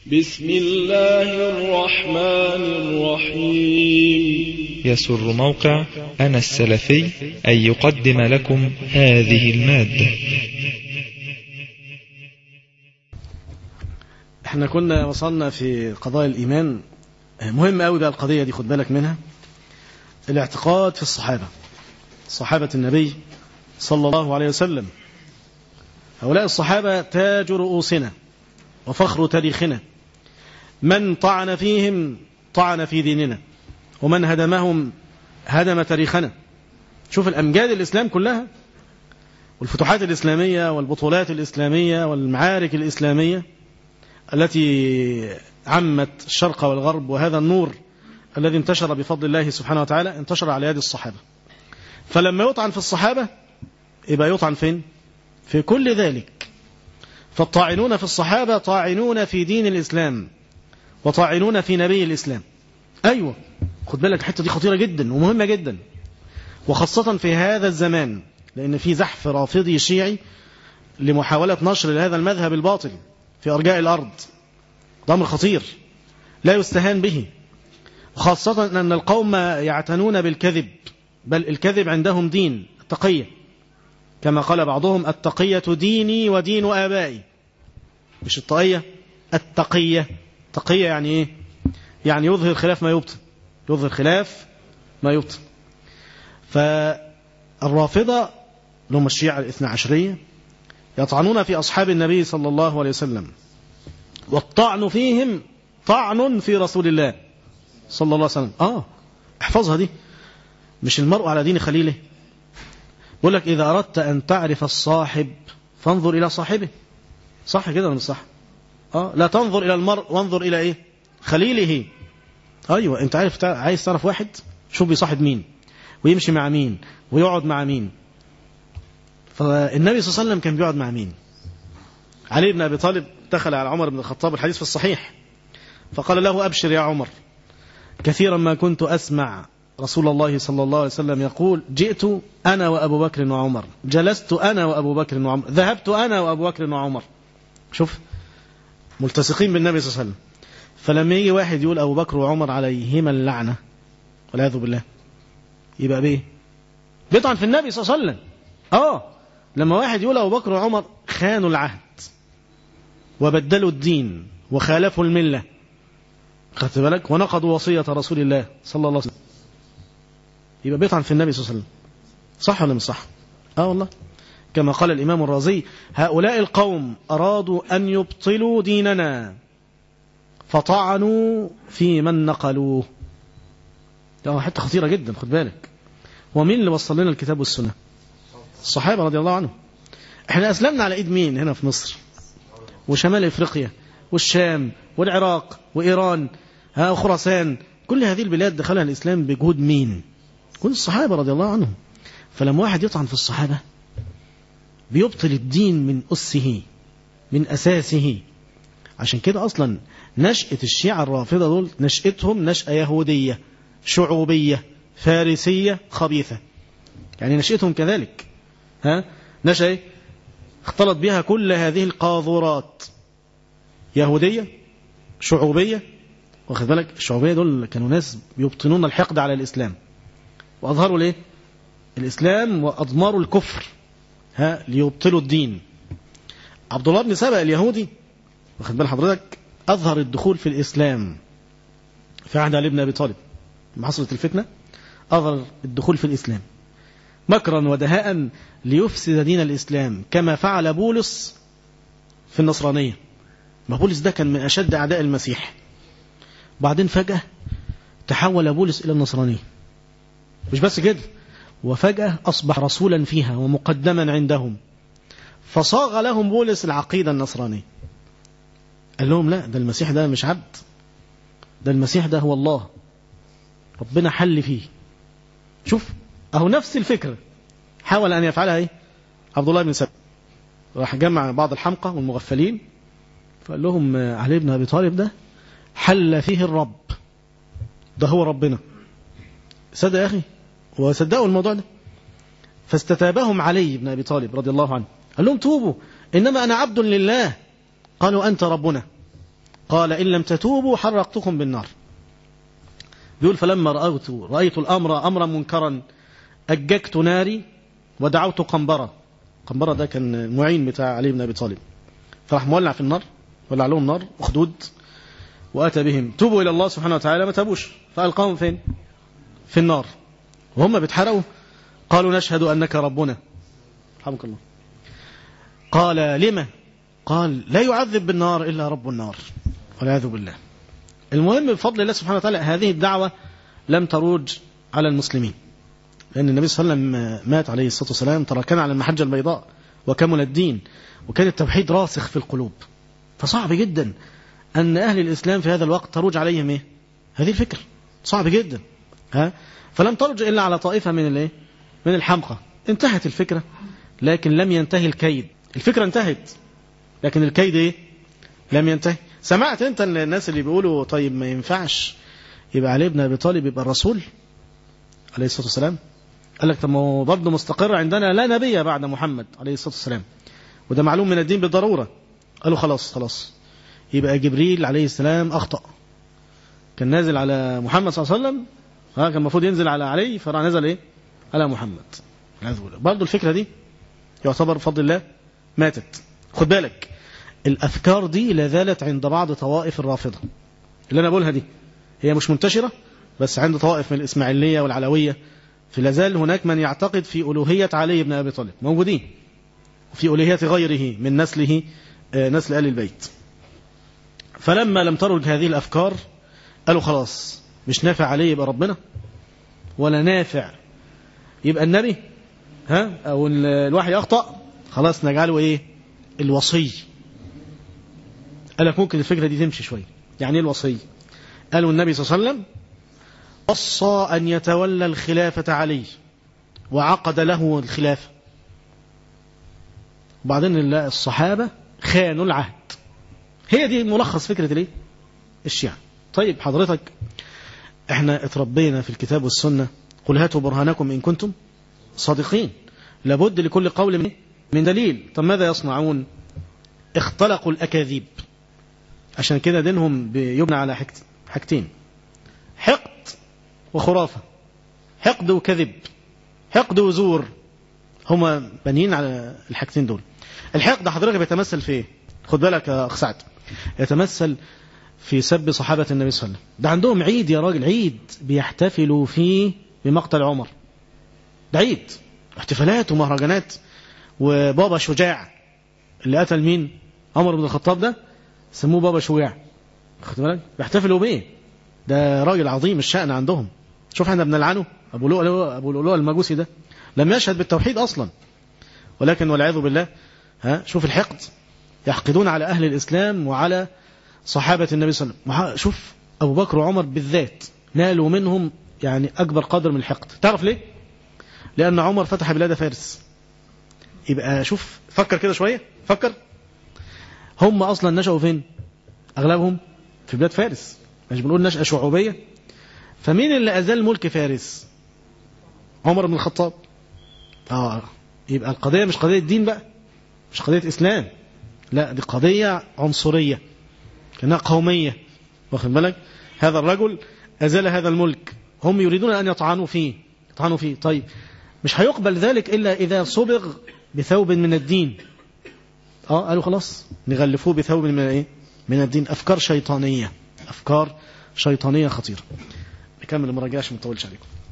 بسم الله الرحمن الرحيم يسر موقع أنا السلفي أن يقدم لكم هذه المادة احنا كنا وصلنا في قضايا الإيمان مهم قوي بقى القضية دي خد بالك منها الاعتقاد في الصحابة صحابة النبي صلى الله عليه وسلم هؤلاء الصحابة تاج رؤوسنا وفخر تاريخنا من طعن فيهم طعن في ديننا ومن هدمهم هدم تاريخنا شوف الأمجاد الإسلام كلها والفتوحات الإسلامية والبطولات الإسلامية والمعارك الإسلامية التي عمت الشرق والغرب وهذا النور الذي انتشر بفضل الله سبحانه وتعالى انتشر على يد الصحابة فلما يطعن في الصحابة يبقى يطعن فين في كل ذلك فالطاعنون في الصحابة طاعنون في دين الإسلام وطاعنون في نبي الإسلام أيوة خد بالك الحتة دي خطيرة جدا ومهمة جدا وخاصة في هذا الزمان لأن في زحف رافضي شيعي لمحاولة نشر هذا المذهب الباطل في أرجاء الأرض ده أمر خطير لا يستهان به وخاصة أن القوم يعتنون بالكذب بل الكذب عندهم دين التقية كما قال بعضهم التقية ديني ودين آبائي مش الطقية التقية تقية يعني إيه يعني يظهر خلاف ما يبطن يظهر خلاف ما يبطن فالرافضة لهم الشيعة الاثنى عشرية يطعنون في أصحاب النبي صلى الله عليه وسلم والطعن فيهم طعن في رسول الله صلى الله عليه وسلم آه احفظها دي مش المرء على دين خليله بقول لك إذا أردت أن تعرف الصاحب فانظر إلى صاحبه صح كده ولا مش صح آه لا تنظر إلى المرء وانظر إلى إيه خليله أيوة أنت عارف عايز تعرف واحد شوف بيصاحب مين ويمشي مع مين ويقعد مع مين فالنبي صلى الله عليه وسلم كان بيقعد مع مين علي بن أبي طالب دخل على عمر بن الخطاب الحديث في الصحيح فقال له أبشر يا عمر كثيرا ما كنت أسمع رسول الله صلى الله عليه وسلم يقول جئت أنا وأبو بكر وعمر جلست أنا وأبو بكر وعمر ذهبت أنا وأبو بكر وعمر شوف ملتصقين بالنبي صلى الله عليه وسلم فلما يجي واحد يقول أبو بكر وعمر عليهما اللعنة والعياذ بالله يبقى بيه بيطعن في النبي صلى الله عليه وسلم اه لما واحد يقول أبو بكر وعمر خانوا العهد وبدلوا الدين وخالفوا الملة خدت بالك ونقضوا وصية رسول الله صلى الله عليه وسلم يبقى بيطعن في النبي صلى الله عليه وسلم صح ولا مش صح اه والله كما قال الإمام الرازي هؤلاء القوم أرادوا أن يبطلوا ديننا فطعنوا في من نقلوه ده حتة خطيرة جدا خد بالك ومين اللي وصل لنا الكتاب والسنة الصحابة رضي الله عنهم احنا أسلمنا على إيد مين هنا في مصر وشمال إفريقيا والشام والعراق وإيران ها وخراسان كل هذه البلاد دخلها الإسلام بجهود مين كل الصحابة رضي الله عنهم فلما واحد يطعن في الصحابة بيبطل الدين من أسه من أساسه عشان كده أصلا نشأة الشيعة الرافضة دول نشأتهم نشأة يهودية شعوبية فارسية خبيثة يعني نشأتهم كذلك ها نشأة اختلط بها كل هذه القاذورات يهودية شعوبية واخد بالك الشعوبية دول كانوا ناس يبطنون الحقد على الإسلام وأظهروا ليه الإسلام وأضمروا الكفر ها ليبطلوا الدين عبد الله بن سبأ اليهودي واخد بال حضرتك أظهر الدخول في الإسلام في عهد علي بن أبي طالب لما حصلت الفتنة أظهر الدخول في الإسلام مكرا ودهاء ليفسد دين الإسلام كما فعل بولس في النصرانية ما بولس ده كان من أشد أعداء المسيح بعدين فجأة تحول بولس إلى النصرانية مش بس كده وفجأة أصبح رسولا فيها ومقدما عندهم فصاغ لهم بولس العقيدة النصرانية قال لهم لا ده المسيح ده مش عبد ده المسيح ده هو الله ربنا حل فيه شوف أهو نفس الفكرة حاول أن يفعلها إيه عبد الله بن سبب راح جمع بعض الحمقى والمغفلين فقال لهم علي بن أبي طالب ده حل فيه الرب ده هو ربنا صدق يا أخي وصدقوا الموضوع ده فاستتابهم علي بن أبي طالب رضي الله عنه قال لهم توبوا إنما أنا عبد لله قالوا أنت ربنا قال إن لم تتوبوا حرقتكم بالنار بيقول فلما رأيت, رأيت الأمر أمرا منكرا أججت ناري ودعوت قنبرة قنبرة ده كان المعين بتاع علي بن أبي طالب فراح مولع في النار ولع لهم نار أخدود وأتى بهم توبوا إلى الله سبحانه وتعالى ما تابوش فألقاهم فين في النار وهم بيتحرقوا قالوا نشهد أنك ربنا رحمك الله قال لما قال لا يعذب بالنار إلا رب النار والعياذ بالله المهم بفضل الله سبحانه وتعالى هذه الدعوة لم تروج على المسلمين لأن النبي صلى الله عليه وسلم مات عليه الصلاة والسلام تركنا على المحجة البيضاء وكمل الدين وكان التوحيد راسخ في القلوب فصعب جدا أن أهل الإسلام في هذا الوقت تروج عليهم إيه؟ هذه الفكرة صعب جدا ها؟ فلم ترج إلا على طائفة من الإيه؟ من الحمقى انتهت الفكرة لكن لم ينتهي الكيد الفكرة انتهت لكن الكيد إيه؟ لم ينتهي سمعت أنت الناس اللي بيقولوا طيب ما ينفعش يبقى علي بن أبي طالب يبقى الرسول عليه الصلاة والسلام قال لك طب ما هو برضه مستقر عندنا لا نبي بعد محمد عليه الصلاة والسلام وده معلوم من الدين بالضرورة قالوا خلاص خلاص يبقى جبريل عليه السلام أخطأ كان نازل على محمد صلى الله عليه وسلم ها كان المفروض ينزل على علي فراح نزل ايه على محمد برضه الفكرة دي يعتبر بفضل الله ماتت خد بالك الأفكار دي لا زالت عند بعض طوائف الرافضة اللي أنا بقولها دي هي مش منتشرة بس عند طوائف من الإسماعيلية والعلوية في لازال هناك من يعتقد في ألوهية علي بن أبي طالب موجودين وفي ألوهية غيره من نسله نسل آل البيت فلما لم ترج هذه الأفكار قالوا خلاص مش نافع عليه يبقى ربنا ولا نافع يبقى النبي ها أو الوحي أخطأ خلاص نجعله إيه الوصي قال لك ممكن الفكرة دي تمشي شوية يعني ايه الوصي قالوا النبي صلى الله عليه وسلم وصى أن يتولى الخلافة علي وعقد له الخلافة وبعدين الصحابة خانوا العهد هي دي ملخص فكرة الايه الشيعة طيب حضرتك احنا اتربينا في الكتاب والسنة قل هاتوا برهانكم إن كنتم صادقين لابد لكل قول من, من دليل طب ماذا يصنعون اختلقوا الأكاذيب عشان كده دينهم بيبنى على حاجتين حقد وخرافة حقد وكذب حقد وزور هما بنيين على الحاجتين دول الحقد حضرتك بيتمثل في ايه خد بالك يا اخ سعد يتمثل في سب صحابة النبي صلى الله عليه وسلم ده عندهم عيد يا راجل عيد بيحتفلوا فيه بمقتل عمر ده عيد احتفالات ومهرجانات وبابا شجاع اللي قتل مين عمر بن الخطاب ده سموه بابا شجاع خد بالك بيحتفلوا بيه ده راجل عظيم الشأن عندهم شوف احنا بنلعنه ابو لؤلؤ ابو لؤلؤ المجوسي ده لم يشهد بالتوحيد اصلا ولكن والعياذ بالله ها شوف الحقد يحقدون على اهل الاسلام وعلى صحابه النبي صلى الله عليه وسلم شوف ابو بكر وعمر بالذات نالوا منهم يعني اكبر قدر من الحقد تعرف ليه لان عمر فتح بلاد فارس يبقى شوف فكر كده شويه فكر هم اصلا نشأوا فين اغلبهم في بلاد فارس مش بنقول نشأة شعوبية فمين اللي أزال ملك فارس عمر بن الخطاب آه يبقى القضية مش قضية دين بقى مش قضية إسلام لا دي قضية عنصرية كأنها قومية واخد بالك هذا الرجل أزال هذا الملك هم يريدون أن يطعنوا فيه يطعنوا فيه طيب مش هيقبل ذلك إلا إذا صبغ بثوب من الدين اه قالوا خلاص نغلفوه بثوب من ايه من الدين أفكار شيطانية أفكار شيطانية خطيرة نكمل المراجعة عشان ما نطولش عليكم